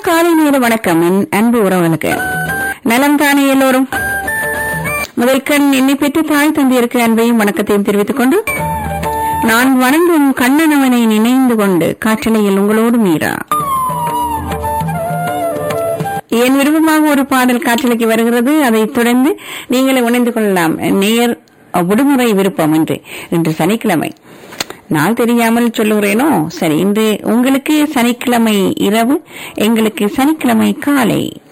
காலை நேர வணக்கம் என் அன்பு உறவுகளுக்கு நலம் தானே எல்லோரும் முதல் கண் என்னை பெற்று தாய் தந்தையருக்கு அன்பையும் வணக்கத்தையும் தெரிவித்துக் கொண்டு நான் வணங்கும் கண்ணனவனை நினைந்து கொண்டு காற்றலையில் உங்களோடு மீரா என் விருப்பமாக ஒரு பாடல் காற்றலைக்கு வருகிறது அதைத் தொடர்ந்து நீங்களே உணர்ந்து கொள்ளலாம் நேர் விடுமுறை விருப்பம் என்று இன்று சனிக்கிழமை நாள் தெரியாமல் சொல்லுகிறேனோ சரி இன்று உங்களுக்கு சனிக்கிழமை இரவு எங்களுக்கு சனிக்கிழமை காலை